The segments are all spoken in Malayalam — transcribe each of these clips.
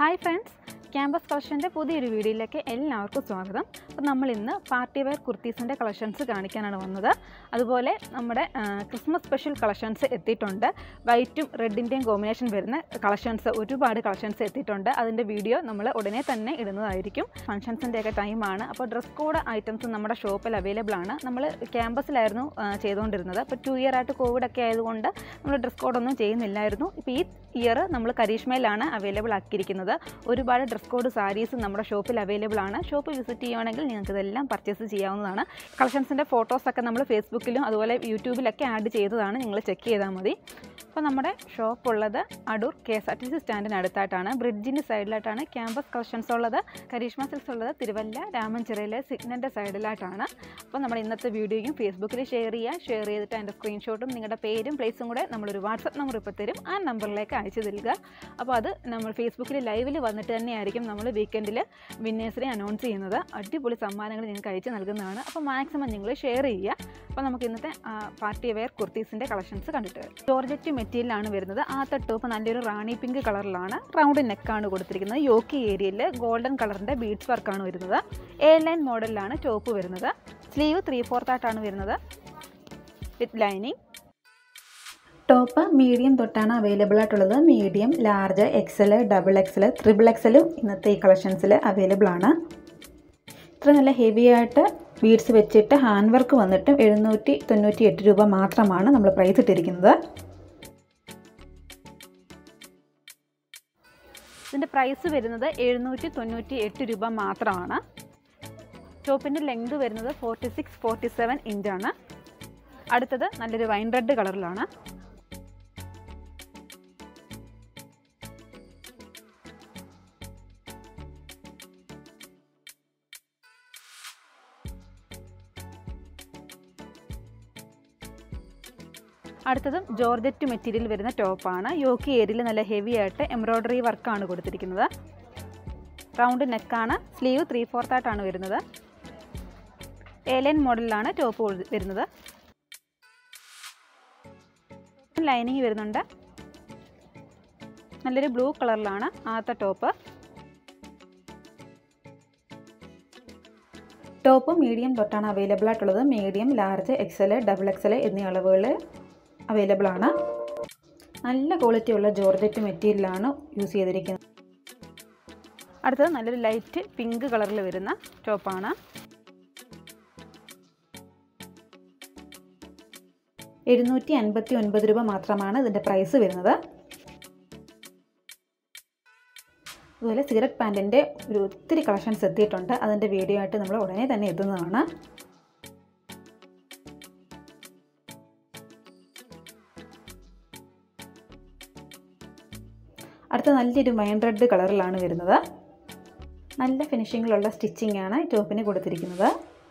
ഹായ് ഫ്രണ്ട്സ് ക്യാമ്പസ് കളക്ഷൻ്റെ പുതിയൊരു വീഡിയോയിലേക്ക് എല്ലാവർക്കും സ്വാഗതം അപ്പോൾ നമ്മൾ ഇന്ന് പാർട്ടി വെയർ കുർത്തീസിൻ്റെ കളക്ഷൻസ് കാണിക്കാനാണ് വന്നത് അതുപോലെ നമ്മുടെ ആ, ക്രിസ്മസ് സ്പെഷ്യൽ കളക്ഷൻസ് എത്തിയിട്ടുണ്ട് വൈറ്റും റെഡിൻ്റെയും കോമ്പിനേഷൻ വരുന്ന കളക്ഷൻസ് ഒരുപാട് കളക്ഷൻസ് എത്തിയിട്ടുണ്ട് അതിൻ്റെ വീഡിയോ നമ്മൾ ഉടനെ തന്നെ ഇടുന്നതായിരിക്കും ഫംഗ്ഷൻസിൻ്റെയൊക്കെ ടൈമാണ് അപ്പോൾ ഡ്രസ് കോഡ് ഐറ്റംസ് നമ്മുടെ ഷോപ്പിൽ അവൈലബിൾ ആണ് നമ്മൾ ക്യാമ്പസിലായിരുന്നു ആ, ചെയ്തുകൊണ്ടിരുന്നത് അപ്പോൾ ടു ഇയർ ആയിട്ട് കോവിഡൊക്കെ ആയതുകൊണ്ട് നമ്മൾ ഡ്രസ് കോഡൊന്നും ചെയ്യുന്നില്ലായിരുന്നു ഇപ്പോൾ ഈ ഇയർ നമ്മൾ കരീഷ്മയിലാണ് അവൈലബിൾ ആക്കിയിരിക്കുന്നത് ഒരുപാട് ഡ്രസ് കോഡ് സാരീസ് നമ്മുടെ ഷോപ്പിൽ അവൈലബിൾ ആണ് ഷോപ്പ് വിസിറ്റ് ചെയ്യുവാണെങ്കിൽ നിങ്ങൾക്ക് ഇതെല്ലാം പർച്ചേസ് ചെയ്യാവുന്നതാണ് കളക്ഷൻസിൻ്റെ ഫോട്ടോസൊക്കെ നമ്മൾ ഫേസ്ബുക്കിലും അതുപോലെ യൂട്യൂബിലൊക്കെ ആഡ് ചെയ്തതാണ് നിങ്ങൾ ചെക്ക് ചെയ്താൽ മതി അപ്പോൾ നമ്മുടെ ഷോപ്പ് ഉള്ളത് Adoor K S R T C സ്റ്റാൻഡിന് അടുത്തായിട്ടാണ് ബ്രിഡ്ജിൻ്റെ സൈഡിലായിട്ടാണ് ക്യാമ്പസ് കളക്ഷൻസ് ഉള്ളത് കരീഷ്മ സിൽസ് ഉള്ളത് തിരുവല്ല രാമഞ്ചിറയിലെ സിഗ്നലിൻ്റെ സൈഡിലായിട്ടാണ് അപ്പോൾ നമ്മുടെ ഇന്നത്തെ വീഡിയോയും ഫേസ്ബുക്കിൽ ഷെയർ ചെയ്യുക ഷെയർ ചെയ്തിട്ട് അതിൻ്റെ സ്ക്രീൻഷോട്ടും നിങ്ങളുടെ പേരും പ്ലേസും കൂടെ നമ്മളൊരു വാട്സപ്പ് നമ്പർ ഇപ്പോൾ തരും ആ നമ്പറിലേക്ക് അയച്ചു തരിക അപ്പോൾ അത് നമ്മൾ ഫേസ്ബുക്കിൽ ലൈവിൽ വന്നിട്ട് തന്നെയായിരിക്കും നമ്മൾ വീക്കെൻഡിൽ വിന്നേഴ്സിനെ അനൗൺസ് ചെയ്യുന്നത് അടിപൊളി സമ്മാനങ്ങൾ നിങ്ങൾക്ക് അയച്ചു നൽകുന്നതാണ് അപ്പോൾ മാക്സിമം നിങ്ങൾ ഷെയർ ചെയ്യുക അപ്പോൾ നമുക്ക് ഇന്നത്തെ പാർട്ടി വെയർ കുർത്തീസിൻ്റെ കളക്ഷൻസ് കണ്ടിട്ട് വരാം. ജോർജറ്റ് മെറ്റീരിയലാണ് വരുന്നത് ആ ടോപ്പ് നല്ലൊരു റാണി പിങ്ക് കളറിലാണ് റൗണ്ട് നെക്കാണ് കൊടുത്തിരിക്കുന്നത് യോക്കി ഏരിയയിൽ ഗോൾഡൻ കളറിൻ്റെ ബീഡ്സ് വർക്കാണ് വരുന്നത് എ ലൈൻ മോഡലിലാണ് ടോപ്പ് വരുന്നത് സ്ലീവ് ത്രീ ഫോർത്തായിട്ടാണ് വരുന്നത് വിത്ത് ലൈനിങ് ടോപ്പ് മീഡിയം തൊട്ടാണ് അവൈലബിൾ ആയിട്ടുള്ളത് medium large XL double XL triple എക്സലും ഇന്നത്തെ ഈ കളക്ഷൻസിൽ അവൈലബിൾ ആണ് ഇത്ര നല്ല ഹെവി ആയിട്ട് ബീഡ്സ് വെച്ചിട്ട് ഹാൻഡ് വർക്ക് വന്നിട്ട് എഴുന്നൂറ്റി തൊണ്ണൂറ്റി എട്ട് രൂപ മാത്രമാണ് നമ്മൾ പ്രൈസ് ഇട്ടിരിക്കുന്നത് ഇതിൻ്റെ പ്രൈസ് വരുന്നത് എഴുന്നൂറ്റി തൊണ്ണൂറ്റി എട്ട് രൂപ മാത്രമാണ് ടോപ്പിൻ്റെ ലെങ്ത് വരുന്നത് ഫോർട്ടി സിക്സ് ഫോർട്ടി സെവൻ ഇഞ്ചാണ് അടുത്തത് നല്ലൊരു വൈൻ റെഡ് കളറിലാണ് അടുത്തതും ജോർജറ്റ് മെറ്റീരിയൽ വരുന്ന ടോപ്പാണ് യോക്കി ഏരിയയിൽ നല്ല ഹെവി ആയിട്ട് എംബ്രോയ്ഡറി വർക്കാണ് കൊടുത്തിരിക്കുന്നത് റൗണ്ട് നെക്കാണ് സ്ലീവ് ത്രീ ഫോർത്തായിട്ടാണ് വരുന്നത് ഏലൈൻ മോഡലിലാണ് ടോപ്പ് വരുന്നത് ലൈനിങ് വരുന്നുണ്ട് നല്ലൊരു ബ്ലൂ കളറിലാണ് ആദ്യത്തെ ടോപ്പ് ടോപ്പ് മീഡിയം തൊട്ടാണ് അവൈലബിൾ ആയിട്ടുള്ളത് medium large XL double XL എന്നീ അളവുകൾ അവൈലബിൾ ആണ് നല്ല ക്വാളിറ്റി ഉള്ള ജോർജറ്റ് മെറ്റീരിയലാണ് യൂസ് ചെയ്തിരിക്കുന്നത് അടുത്തത് നല്ലൊരു ലൈറ്റ് പിങ്ക് കളറിൽ വരുന്ന ടോപ്പാണ് എഴുന്നൂറ്റി അൻപത്തി ഒൻപത് രൂപ മാത്രമാണ് ഇതിൻ്റെ പ്രൈസ് വരുന്നത് അതുപോലെ സിഗരറ്റ് പാൻറ്റിൻ്റെ ഒരു ഒത്തിരി കളക്ഷൻസ് എത്തിയിട്ടുണ്ട് അതിൻ്റെ വീഡിയോ ആയിട്ട് നമ്മൾ ഉടനെ തന്നെ എത്തുന്നതാണ് അടുത്ത നല്ലൊരു വൈൻ റെഡ് കളറിലാണ് വരുന്നത് നല്ല ഫിനിഷിങ്ങിലുള്ള സ്റ്റിച്ചിങ് ആണ് ഈ ടോപ്പിന് കൊടുത്തിരിക്കുന്നത്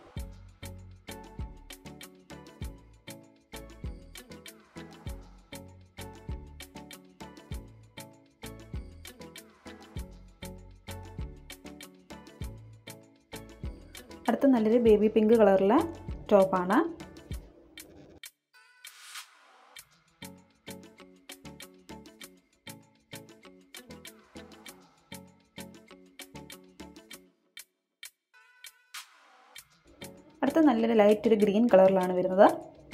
അടുത്ത നല്ലൊരു ബേബി പിങ്ക് കളറിലെ ടോപ്പാണ് അടുത്ത നല്ലൊരു ലൈറ്റ് ഒരു ഗ്രീൻ കളറിലാണ് വരുന്നത്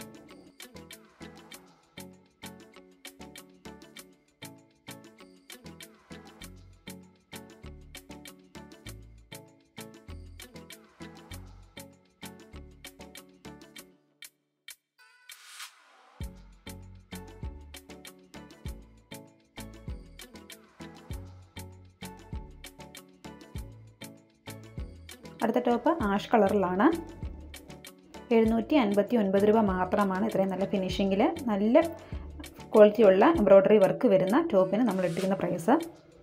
അടുത്ത ടോപ്പ് ആഷ് കളറിലാണ് എഴുന്നൂറ്റി അൻപത്തി ഒൻപത് രൂപ മാത്രമാണ് ഇത്രയും നല്ല ഫിനിഷിങ്ങിൽ നല്ല ക്വാളിറ്റിയുള്ള എംബ്രോയ്ഡറി വർക്ക് വരുന്ന ടോപ്പിന് നമ്മൾ ഇട്ടിരിക്കുന്ന പ്രൈസ്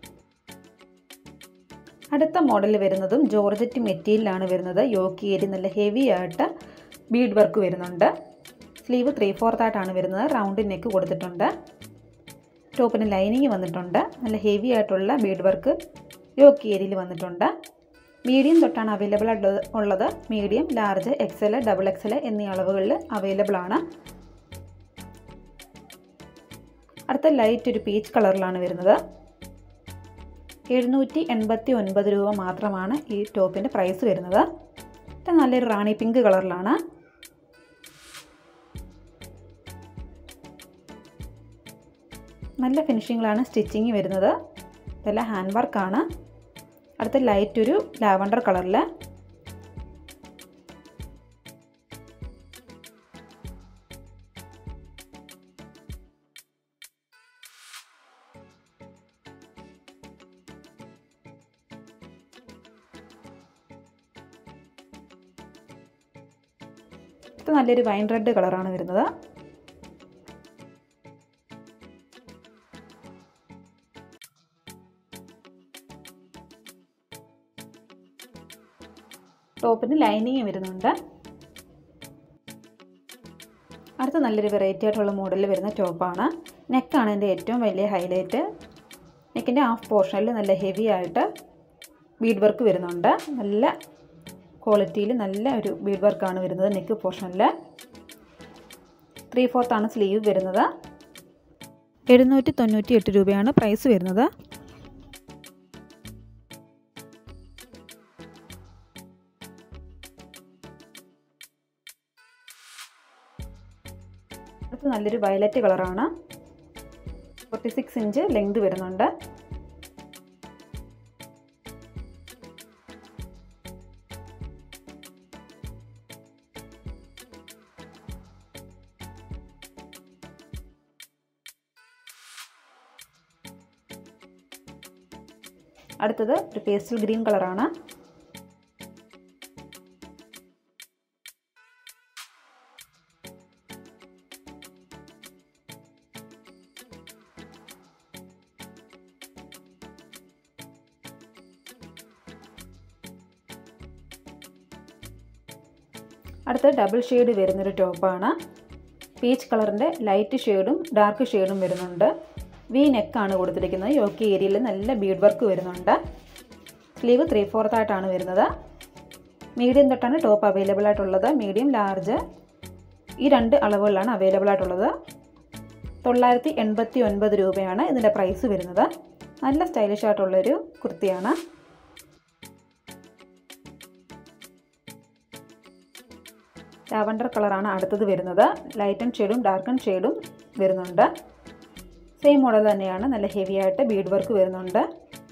അടുത്ത മോഡൽ വരുന്നതും ജോർജറ്റ് മെറ്റീരിയലാണ് വരുന്നത് യോക്കി ഏരി നല്ല ഹെവി ആയിട്ട് ബീഡ് വർക്ക് വരുന്നുണ്ട് സ്ലീവ് ത്രീ ഫോർത്തായിട്ടാണ് വരുന്നത് റൗണ്ട് നെക്ക് കൊടുത്തിട്ടുണ്ട് ടോപ്പിന് ലൈനിങ് വന്നിട്ടുണ്ട് നല്ല ഹെവി ആയിട്ടുള്ള ബീഡ് വർക്ക് യോക്കി ഏരിയയിൽ വന്നിട്ടുണ്ട് മീഡിയം തൊട്ടാണ് അവൈലബിൾ ആയിട്ടുള്ളത് ഉള്ളത് medium large XL double XL എന്നീ അളവുകളിൽ അവൈലബിൾ ആണ് അടുത്ത ലൈറ്റ് ഒരു പീച്ച് കളറിലാണ് വരുന്നത് എഴുന്നൂറ്റി എൺപത്തി ഒൻപത് രൂപ മാത്രമാണ് ഈ ടോപ്പിൻ്റെ പ്രൈസ് വരുന്നത് ഇത് നല്ലൊരു റാണി പിങ്ക് കളറിലാണ് നല്ല ഫിനിഷിങ്ങിലാണ് സ്റ്റിച്ചിങ് വരുന്നത് ഇതെല്ലാം ഹാൻഡ് വർക്കാണ് അടുത്ത ലൈറ്റ് ഒരു ലാവണ്ടർ കളറിൽ ഇത് നല്ലൊരു വൈൻ റെഡ് കളറാണ് വരുന്നത് ടോപ്പിന് ലൈനിങ് വരുന്നുണ്ട് അടുത്ത നല്ലൊരു വെറൈറ്റി ആയിട്ടുള്ള മോഡലിൽ വരുന്ന ടോപ്പാണ് നെക്കാണ് എൻ്റെ ഏറ്റവും വലിയ ഹൈലൈറ്റ് നെക്കിൻ്റെ ഹാഫ് പോർഷനിൽ നല്ല ഹെവി ആയിട്ട് ബീഡ് വർക്ക് വരുന്നുണ്ട് നല്ല ക്വാളിറ്റിയിൽ നല്ല ഒരു ബീഡ് വർക്കാണ് വരുന്നത് നെക്ക് പോർഷനിൽ ത്രീ ഫോർത്താണ് സ്ലീവ് വരുന്നത് എഴുന്നൂറ്റി തൊണ്ണൂറ്റി എട്ട് രൂപയാണ് പ്രൈസ് വരുന്നത് അടുത്ത് നല്ലൊരു വയലറ്റ് കളറാണ് ഫോർട്ടി സിക്സ് ഇഞ്ച് ലെങ്ത് വരുന്നുണ്ട് അടുത്തത് ഒരു പേസ്റ്റൽ ഗ്രീൻ കളറാണ് അടുത്ത ഡബിൾ ഷെയ്ഡ് വരുന്നൊരു ടോപ്പാണ് പീച്ച് കളറിൻ്റെ ലൈറ്റ് ഷെയ്ഡും ഡാർക്ക് ഷെയ്ഡും വരുന്നുണ്ട് വി നെക്കാണ് കൊടുത്തിരിക്കുന്നത് യോക്കി ഏരിയയിൽ നല്ല ബീഡ് വർക്ക് വരുന്നുണ്ട് സ്ലീവ് ത്രീ ഫോർത്ത് ആയിട്ടാണ് വരുന്നത് മീഡിയം തൊട്ടാണ് ടോപ്പ് അവൈലബിൾ ആയിട്ടുള്ളത് മീഡിയം ലാർജ് ഈ രണ്ട് അളവുകളിലാണ് അവൈലബിൾ ആയിട്ടുള്ളത് തൊള്ളായിരത്തി എൺപത്തി ഒൻപത് രൂപയാണ് ഇതിൻ്റെ പ്രൈസ് വരുന്നത് നല്ല സ്റ്റൈലിഷ് ആയിട്ടുള്ളൊരു കുർത്തിയാണ് ലാവണ്ടർ കളറാണ് അടുത്തത് വരുന്നത് ലൈറ്റൻ ഷെയ്ഡും ഡാർക്കൺ ഷെയ്ഡും വരുന്നുണ്ട് സെയിം മോഡൽ തന്നെയാണ് നല്ല ഹെവി ആയിട്ട് ബീഡ് വർക്ക് വരുന്നുണ്ട്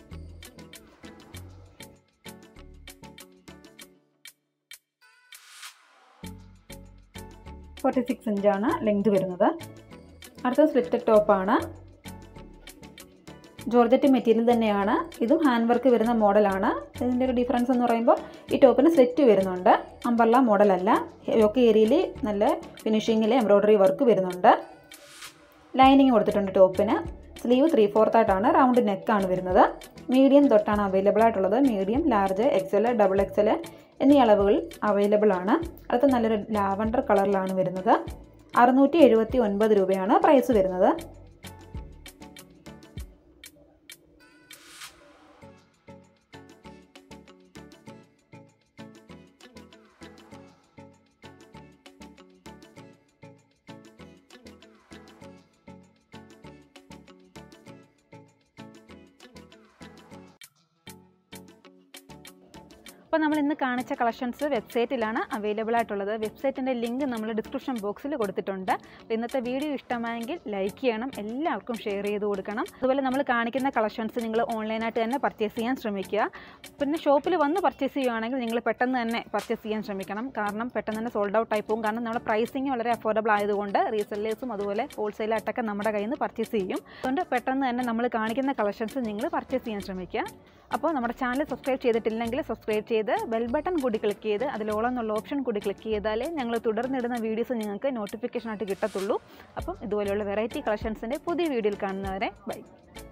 ഫോർട്ടി സിക്സ് ഇഞ്ചാണ് ലെങ്ത് വരുന്നത് അടുത്ത സ്ലിറ്റഡ് ടോപ്പാണ് ജോർജറ്റ് മെറ്റീരിയൽ തന്നെയാണ് ഇതും ഹാൻഡ് വർക്ക് വരുന്ന മോഡലാണ് ഇതിൻ്റെ ഒരു ഡിഫറൻസ് എന്ന് പറയുമ്പോൾ ഈ ടോപ്പിന് സ്ലിറ്റ് വരുന്നുണ്ട് അമ്പർല മോഡലല്ല യോക്ക് ഏരിയയിൽ നല്ല ഫിനിഷിങ്ങിൽ എംബ്രോയ്ഡറി വർക്ക് വരുന്നുണ്ട് ലൈനിങ് കൊടുത്തിട്ടുണ്ട് ടോപ്പിന് സ്ലീവ് ത്രീ ഫോർത്ത് ആയിട്ടാണ് റൗണ്ട് നെക്കാണ് വരുന്നത് മീഡിയം തൊട്ടാണ് അവൈലബിൾ ആയിട്ടുള്ളത് medium large XL double XL എന്നീ അളവുകൾ അവൈലബിൾ ആണ് അടുത്ത നല്ലൊരു ലാവണ്ടർ കളറിലാണ് വരുന്നത് അറുന്നൂറ്റി എഴുപത്തി ഒൻപത് രൂപയാണ് പ്രൈസ് വരുന്നത് അപ്പോൾ നമ്മൾ ഇന്ന് കാണിച്ച കളക്ഷൻസ് വെബ്സൈറ്റിലാണ് അവൈലബിൾ ആയിട്ടുള്ളത് വെബ്സൈറ്റിൻ്റെ ലിങ്ക് നമ്മൾ ഡിസ്ക്രിപ്ഷൻ ബോക്സിൽ കൊടുത്തിട്ടുണ്ട് അപ്പോൾ ഇന്നത്തെ വീഡിയോ ഇഷ്ടമായെങ്കിൽ ലൈക്ക് ചെയ്യണം എല്ലാവർക്കും ഷെയർ ചെയ്ത് കൊടുക്കണം അതുപോലെ നമ്മൾ കാണിക്കുന്ന കളക്ഷൻസ് നിങ്ങൾ ഓൺലൈനായിട്ട് തന്നെ പർച്ചേസ് ചെയ്യാൻ ശ്രമിക്കുക പിന്നെ ഷോപ്പിൽ വന്ന് പർച്ചേസ് ചെയ്യുകയാണെങ്കിൽ നിങ്ങൾ പെട്ടെന്ന് തന്നെ പർച്ചേസ് ചെയ്യാൻ ശ്രമിക്കണം കാരണം പെട്ടെന്ന് തന്നെ സോൾഡ് ഔട്ട് ആയി പോകും കാരണം നമ്മുടെ പ്രൈസിങ് വളരെ അഫോർഡബിൾ ആയതുകൊണ്ട് റീസെല്ലേഴ്സും അതുപോലെ ഹോൾസെയിലായിട്ടൊക്കെ നമ്മുടെ കയ്യിൽ നിന്ന് പർച്ചേസ് ചെയ്യും അതുകൊണ്ട് പെട്ടെന്ന് തന്നെ നമ്മൾ കാണിക്കുന്ന കളക്ഷൻസ് നിങ്ങൾ പർച്ചേസ് ചെയ്യാൻ ശ്രമിക്കുക അപ്പോൾ നമ്മുടെ ചാനൽ സബ്സ്ക്രൈബ് ചെയ്തിട്ടില്ലെങ്കിൽ സബ്സ്ക്രൈബ് ചെയ്ത് ബെൽ ബട്ടൺ കൂടി ക്ലിക്ക് ചെയ്ത് അതിലോളം എന്നുള്ള ഓപ്ഷൻ കൂടി ക്ലിക്ക് ചെയ്താലേ ഞങ്ങൾ തുടർന്നിടുന്ന വീഡിയോസ് നിങ്ങൾക്ക് നോട്ടിഫിക്കേഷൻ ആയിട്ട് കിട്ടത്തുള്ളൂ അപ്പം ഇതുപോലെയുള്ള വെറൈറ്റി കളക്ഷൻസിൻ്റെ പുതിയ വീഡിയോയിൽ കാണുന്നവരെ ബൈ